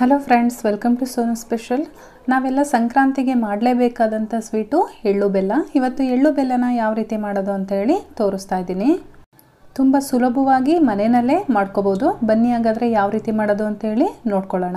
hello friends welcome to Sonu special ನಾವೆಲ್ಲ ಸಂಕ್ರಾಂತಿಗೆ ಮಾಡಲೇಬೇಕಾದಂಥ sweet ಎಳ್ಳು ಬೆಲ್ಲ ಇವತ್ತು ಎಳ್ಳು ಬೆಲ್ಲನ ಯಾವ ರೀತಿ ಮಾಡೋದು ಅಂತ ಹೇಳಿ ತೋರಿಸ್ತಾ ಇದ್ದೀನಿ ತುಂಬ ಸುಲಭವಾಗಿ ಮನೆಯಲ್ಲೇ ಮಾಡ್ಕೋಬೋದು ಬನ್ನಿ ಹಾಗಾದರೆ ಯಾವ ರೀತಿ ಮಾಡೋದು ಅಂತೇಳಿ ನೋಡ್ಕೊಳ್ಳೋಣ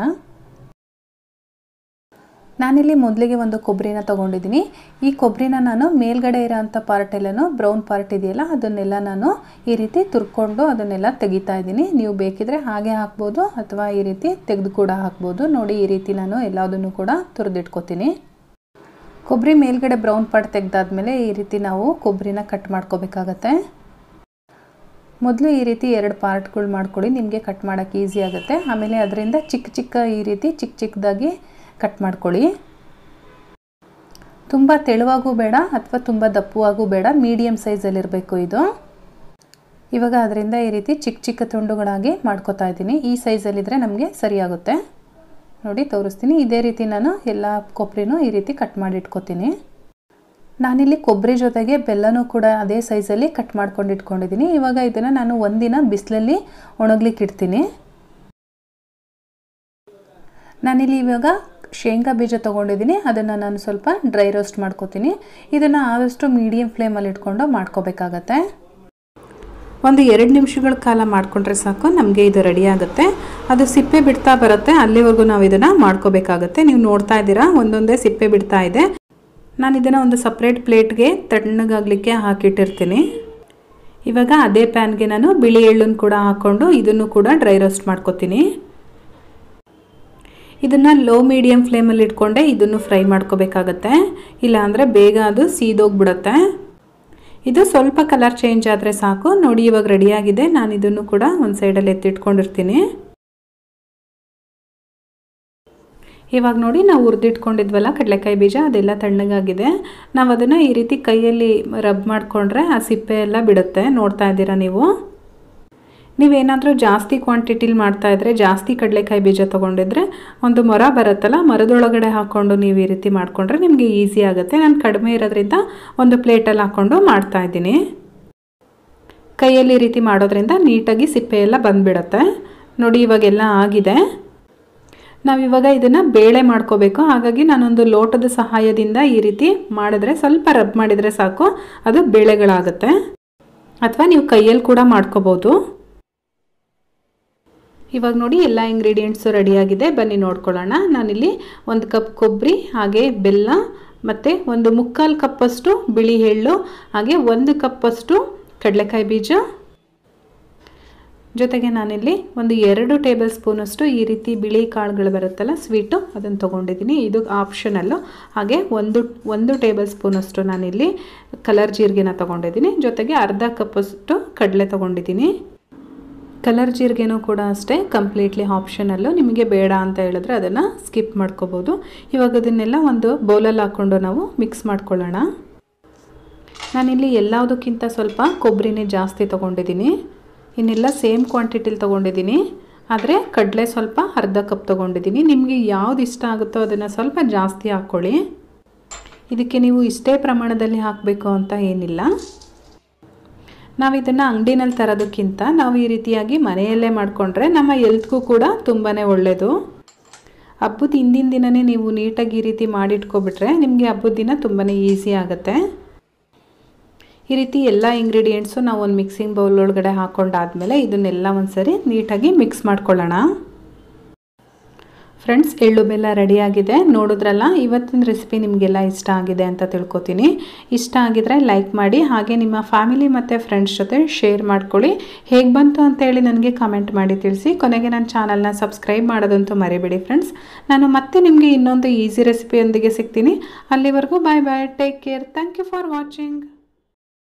ನಾನಿಲ್ಲಿ ಮೊದಲಿಗೆ ಒಂದು ಕೊಬ್ಬರಿನ ತೊಗೊಂಡಿದ್ದೀನಿ ಈ ಕೊಬ್ಬರಿನ ನಾನು ಮೇಲ್ಗಡೆ ಇರೋಂಥ ಪಾರ್ಟ್ ಎಲ್ಲನೂ ಬ್ರೌನ್ ಪಾರ್ಟ್ ಇದೆಯಲ್ಲ ಅದನ್ನೆಲ್ಲ ನಾನು ಈ ರೀತಿ ತುರ್ಕೊಂಡು ಅದನ್ನೆಲ್ಲ ತೆಗಿತಾ ಇದ್ದೀನಿ ನೀವು ಬೇಕಿದ್ರೆ ಹಾಗೆ ಹಾಕ್ಬೋದು ಅಥವಾ ಈ ರೀತಿ ತೆಗೆದು ಕೂಡ ಹಾಕ್ಬೋದು ನೋಡಿ ಈ ರೀತಿ ನಾನು ಎಲ್ಲದನ್ನು ಕೂಡ ತುರಿದಿಟ್ಕೋತೀನಿ ಕೊಬ್ಬರಿ ಮೇಲ್ಗಡೆ ಬ್ರೌನ್ ಪಾರ್ಟ್ ತೆಗೆದಾದ್ಮೇಲೆ ಈ ರೀತಿ ನಾವು ಕೊಬ್ಬರಿನ ಕಟ್ ಮಾಡ್ಕೋಬೇಕಾಗತ್ತೆ ಮೊದಲು ಈ ರೀತಿ ಎರಡು ಪಾರ್ಟ್ಗಳು ಮಾಡ್ಕೊಳ್ಳಿ ನಿಮಗೆ ಕಟ್ ಮಾಡೋಕ್ಕೆ ಈಸಿ ಆಗುತ್ತೆ ಆಮೇಲೆ ಅದರಿಂದ ಚಿಕ್ಕ ಚಿಕ್ಕ ಈ ರೀತಿ ಚಿಕ್ಕ ಚಿಕ್ಕದಾಗಿ ಕಟ್ ಮಾಡ್ಕೊಳ್ಳಿ ತುಂಬ ತೆಳುವಾಗೂ ಬೇಡ ಅಥವಾ ತುಂಬ ದಪ್ಪವಾಗೂ ಬೇಡ ಮೀಡಿಯಮ್ ಸೈಜಲ್ಲಿರಬೇಕು ಇದು ಇವಾಗ ಅದರಿಂದ ಈ ರೀತಿ ಚಿಕ್ಕ ಚಿಕ್ಕ ತುಂಡುಗಳಾಗಿ ಮಾಡ್ಕೋತಾ ಇದ್ದೀನಿ ಈ ಸೈಜಲ್ಲಿದ್ದರೆ ನಮಗೆ ಸರಿಯಾಗುತ್ತೆ ನೋಡಿ ತೋರಿಸ್ತೀನಿ ಇದೇ ರೀತಿ ನಾನು ಎಲ್ಲ ಕೊಬ್ಬರಿನೂ ಈ ರೀತಿ ಕಟ್ ಮಾಡಿ ಇಟ್ಕೋತೀನಿ ನಾನಿಲ್ಲಿ ಕೊಬ್ಬರಿ ಜೊತೆಗೆ ಬೆಲ್ಲನೂ ಕೂಡ ಅದೇ ಸೈಜಲ್ಲಿ ಕಟ್ ಮಾಡ್ಕೊಂಡು ಇಟ್ಕೊಂಡಿದ್ದೀನಿ ಇವಾಗ ಇದನ್ನು ನಾನು ಒಂದಿನ ಬಿಸಿಲಲ್ಲಿ ಒಣಗ್ಲಿಕ್ಕೆ ಇಡ್ತೀನಿ ನಾನಿಲ್ಲಿ ಇವಾಗ ಶೇಂಗಾ ಬೀಜ ತೊಗೊಂಡಿದ್ದೀನಿ ಅದನ್ನು ನಾನು ಸ್ವಲ್ಪ ಡ್ರೈ ರೋಸ್ಟ್ ಮಾಡ್ಕೋತೀನಿ ಇದನ್ನು ಆದಷ್ಟು ಮೀಡಿಯಮ್ ಫ್ಲೇಮಲ್ಲಿ ಇಟ್ಕೊಂಡು ಮಾಡ್ಕೋಬೇಕಾಗತ್ತೆ ಒಂದು ಎರಡು ನಿಮಿಷಗಳ ಕಾಲ ಮಾಡಿಕೊಂಡ್ರೆ ಸಾಕು ನಮಗೆ ಇದು ರೆಡಿ ಆಗುತ್ತೆ ಅದು ಸಿಪ್ಪೆ ಬಿಡ್ತಾ ಬರುತ್ತೆ ಅಲ್ಲಿವರೆಗೂ ನಾವು ಇದನ್ನು ಮಾಡ್ಕೋಬೇಕಾಗತ್ತೆ ನೀವು ನೋಡ್ತಾ ಇದ್ದೀರಾ ಒಂದೊಂದೇ ಸಿಪ್ಪೆ ಬಿಡ್ತಾ ಇದೆ ನಾನು ಇದನ್ನು ಒಂದು ಸಪ್ರೇಟ್ ಪ್ಲೇಟ್ಗೆ ತಣ್ಣಗಾಗಲಿಕ್ಕೆ ಹಾಕಿಟ್ಟಿರ್ತೀನಿ ಇವಾಗ ಅದೇ ಪ್ಯಾನ್ಗೆ ನಾನು ಬಿಳಿ ಎಳ್ಳನ್ನು ಕೂಡ ಹಾಕ್ಕೊಂಡು ಇದನ್ನು ಕೂಡ ಡ್ರೈ ರೋಸ್ಟ್ ಮಾಡ್ಕೋತೀನಿ ಇದನ್ನು ಲೋ ಮೀಡಿಯಮ್ ಫ್ಲೇಮಲ್ಲಿ ಇಟ್ಕೊಂಡೆ ಇದನ್ನು ಫ್ರೈ ಮಾಡ್ಕೋಬೇಕಾಗತ್ತೆ ಇಲ್ಲಾಂದರೆ ಬೇಗ ಅದು ಸೀದೋಗ್ಬಿಡುತ್ತೆ ಇದು ಸ್ವಲ್ಪ ಕಲರ್ ಚೇಂಜ್ ಆದರೆ ಸಾಕು ನೋಡಿ ಇವಾಗ ರೆಡಿಯಾಗಿದೆ ನಾನು ಇದನ್ನು ಕೂಡ ಒಂದು ಸೈಡಲ್ಲಿ ಎತ್ತಿಟ್ಕೊಂಡಿರ್ತೀನಿ ಇವಾಗ ನೋಡಿ ನಾವು ಹುರಿದಿಟ್ಕೊಂಡಿದ್ವಲ್ಲ ಕಡಲೆಕಾಯಿ ಬೀಜ ಅದೆಲ್ಲ ತಣ್ಣಗಾಗಿದೆ ನಾವು ಅದನ್ನು ಈ ರೀತಿ ಕೈಯಲ್ಲಿ ರಬ್ ಮಾಡಿಕೊಂಡ್ರೆ ಆ ಸಿಪ್ಪೆ ಎಲ್ಲ ಬಿಡುತ್ತೆ ನೋಡ್ತಾ ಇದ್ದೀರಾ ನೀವು ನೀವೇನಾದರೂ ಜಾಸ್ತಿ ಕ್ವಾಂಟಿಟಿಲಿ ಮಾಡ್ತಾಯಿದ್ರೆ ಜಾಸ್ತಿ ಕಡಲೆಕಾಯಿ ಬೀಜ ತೊಗೊಂಡಿದ್ರೆ ಒಂದು ಮೊರ ಬರುತ್ತಲ್ಲ ಮರದೊಳಗಡೆ ಹಾಕ್ಕೊಂಡು ನೀವು ಈ ರೀತಿ ಮಾಡಿಕೊಂಡ್ರೆ ನಿಮಗೆ ಈಸಿ ಆಗುತ್ತೆ ನಾನು ಕಡಿಮೆ ಇರೋದ್ರಿಂದ ಒಂದು ಪ್ಲೇಟಲ್ಲಿ ಹಾಕ್ಕೊಂಡು ಮಾಡ್ತಾಯಿದ್ದೀನಿ ಕೈಯಲ್ಲಿ ಈ ರೀತಿ ಮಾಡೋದ್ರಿಂದ ನೀಟಾಗಿ ಸಿಪ್ಪೆ ಎಲ್ಲ ಬಂದುಬಿಡುತ್ತೆ ನೋಡಿ ಇವಾಗೆಲ್ಲ ಆಗಿದೆ ನಾವಿವಾಗ ಇದನ್ನು ಬೇಳೆ ಮಾಡ್ಕೋಬೇಕು ಹಾಗಾಗಿ ನಾನೊಂದು ಲೋಟದ ಸಹಾಯದಿಂದ ಈ ರೀತಿ ಮಾಡಿದ್ರೆ ಸ್ವಲ್ಪ ರಬ್ ಮಾಡಿದರೆ ಸಾಕು ಅದು ಬೇಳೆಗಳಾಗುತ್ತೆ ಅಥವಾ ನೀವು ಕೈಯಲ್ಲಿ ಕೂಡ ಮಾಡ್ಕೋಬೋದು ಇವಾಗ ನೋಡಿ ಎಲ್ಲ ಇಂಗ್ರೀಡಿಯೆಂಟ್ಸು ರೆಡಿಯಾಗಿದೆ ಬನ್ನಿ ನೋಡ್ಕೊಳ್ಳೋಣ ನಾನಿಲ್ಲಿ ಒಂದು ಕಪ್ ಕೊಬ್ಬರಿ ಹಾಗೆ ಬೆಲ್ಲ ಮತ್ತು ಒಂದು ಮುಕ್ಕಾಲು ಕಪ್ಪಷ್ಟು ಬಿಳಿ ಎಳ್ಳು ಹಾಗೆ ಒಂದು ಕಪ್ಪಷ್ಟು ಕಡಲೆಕಾಯಿ ಬೀಜ ಜೊತೆಗೆ ನಾನಿಲ್ಲಿ ಒಂದು ಎರಡು ಟೇಬಲ್ ಸ್ಪೂನಷ್ಟು ಈ ರೀತಿ ಬಿಳಿ ಕಾಳುಗಳು ಬರುತ್ತಲ್ಲ ಸ್ವೀಟು ಅದನ್ನು ತೊಗೊಂಡಿದ್ದೀನಿ ಇದು ಆಪ್ಷನಲ್ಲು ಹಾಗೆ ಒಂದು ಒಂದು ಟೇಬಲ್ ಸ್ಪೂನಷ್ಟು ನಾನಿಲ್ಲಿ ಕಲರ್ ಜೀರಿಗೆನ ತೊಗೊಂಡಿದ್ದೀನಿ ಜೊತೆಗೆ ಅರ್ಧ ಕಪ್ಪಷ್ಟು ಕಡಲೆ ತೊಗೊಂಡಿದ್ದೀನಿ ಕಲರ್ ಜೀರಿಗೆನೂ ಕೂಡ ಅಷ್ಟೇ ಕಂಪ್ಲೀಟ್ಲಿ ಆಪ್ಷನಲ್ಲು ನಿಮಗೆ ಬೇಡ ಅಂತ ಹೇಳಿದ್ರೆ ಅದನ್ನು ಸ್ಕಿಪ್ ಮಾಡ್ಕೋಬೋದು ಇವಾಗ ಅದನ್ನೆಲ್ಲ ಒಂದು ಬೌಲಲ್ಲಿ ಹಾಕ್ಕೊಂಡು ನಾವು ಮಿಕ್ಸ್ ಮಾಡ್ಕೊಳ್ಳೋಣ ನಾನಿಲ್ಲಿ ಎಲ್ಲದಕ್ಕಿಂತ ಸ್ವಲ್ಪ ಕೊಬ್ಬರಿನೇ ಜಾಸ್ತಿ ತೊಗೊಂಡಿದ್ದೀನಿ ಇನ್ನೆಲ್ಲ ಸೇಮ್ ಕ್ವಾಂಟಿಟಿಲಿ ತೊಗೊಂಡಿದ್ದೀನಿ ಆದರೆ ಕಡಲೆ ಸ್ವಲ್ಪ ಅರ್ಧ ಕಪ್ ತೊಗೊಂಡಿದ್ದೀನಿ ನಿಮಗೆ ಯಾವ್ದು ಇಷ್ಟ ಆಗುತ್ತೋ ಅದನ್ನು ಸ್ವಲ್ಪ ಜಾಸ್ತಿ ಹಾಕ್ಕೊಳ್ಳಿ ಇದಕ್ಕೆ ನೀವು ಇಷ್ಟೇ ಪ್ರಮಾಣದಲ್ಲಿ ಹಾಕಬೇಕು ಅಂತ ಏನಿಲ್ಲ ನಾವು ಇದನ್ನು ಅಂಗಡಿನಲ್ಲಿ ತರೋದಕ್ಕಿಂತ ನಾವು ಈ ರೀತಿಯಾಗಿ ಮನೆಯಲ್ಲೇ ಮಾಡಿಕೊಂಡ್ರೆ ನಮ್ಮ ಎಲ್ತ್ಗೂ ಕೂಡ ತುಂಬಾ ಒಳ್ಳೆಯದು ಹಬ್ಬದ ಹಿಂದಿನ ದಿನವೇ ನೀವು ನೀಟಾಗಿ ಈ ರೀತಿ ಮಾಡಿಟ್ಕೊಬಿಟ್ರೆ ನಿಮಗೆ ಹಬ್ಬದ ದಿನ ತುಂಬಾ ಈಸಿ ಆಗುತ್ತೆ ಈ ರೀತಿ ಎಲ್ಲ ಇಂಗ್ರೀಡಿಯೆಂಟ್ಸು ನಾವು ಒಂದು ಮಿಕ್ಸಿಂಗ್ ಬೌಲ್ ಒಳಗಡೆ ಹಾಕ್ಕೊಂಡಾದ್ಮೇಲೆ ಇದನ್ನೆಲ್ಲ ಒಂದು ಸರಿ ನೀಟಾಗಿ ಮಿಕ್ಸ್ ಮಾಡ್ಕೊಳ್ಳೋಣ ಫ್ರೆಂಡ್ಸ್ ಎಳ್ಳು ಬೆಲ್ಲ ರೆಡಿಯಾಗಿದೆ ನೋಡಿದ್ರಲ್ಲ ಇವತ್ತಿನ ರೆಸಿಪಿ ನಿಮಗೆಲ್ಲ ಇಷ್ಟ ಆಗಿದೆ ಅಂತ ತಿಳ್ಕೊತೀನಿ ಇಷ್ಟ ಆಗಿದ್ರೆ ಲೈಕ್ ಮಾಡಿ ಹಾಗೆ ನಿಮ್ಮ ಫ್ಯಾಮಿಲಿ ಮತ್ತು ಫ್ರೆಂಡ್ಸ್ ಜೊತೆ ಶೇರ್ ಮಾಡ್ಕೊಳ್ಳಿ ಹೇಗೆ ಬಂತು ಅಂತೇಳಿ ನನಗೆ ಕಮೆಂಟ್ ಮಾಡಿ ತಿಳಿಸಿ ಕೊನೆಗೆ ನನ್ನ ಚಾನಲ್ನ ಸಬ್ಸ್ಕ್ರೈಬ್ ಮಾಡೋದಂತೂ ಮರಿಬೇಡಿ ಫ್ರೆಂಡ್ಸ್ ನಾನು ಮತ್ತೆ ನಿಮಗೆ ಇನ್ನೊಂದು ಈಸಿ ರೆಸಿಪಿಯೊಂದಿಗೆ ಸಿಗ್ತೀನಿ ಅಲ್ಲಿವರೆಗೂ bye bye take care thank you for watching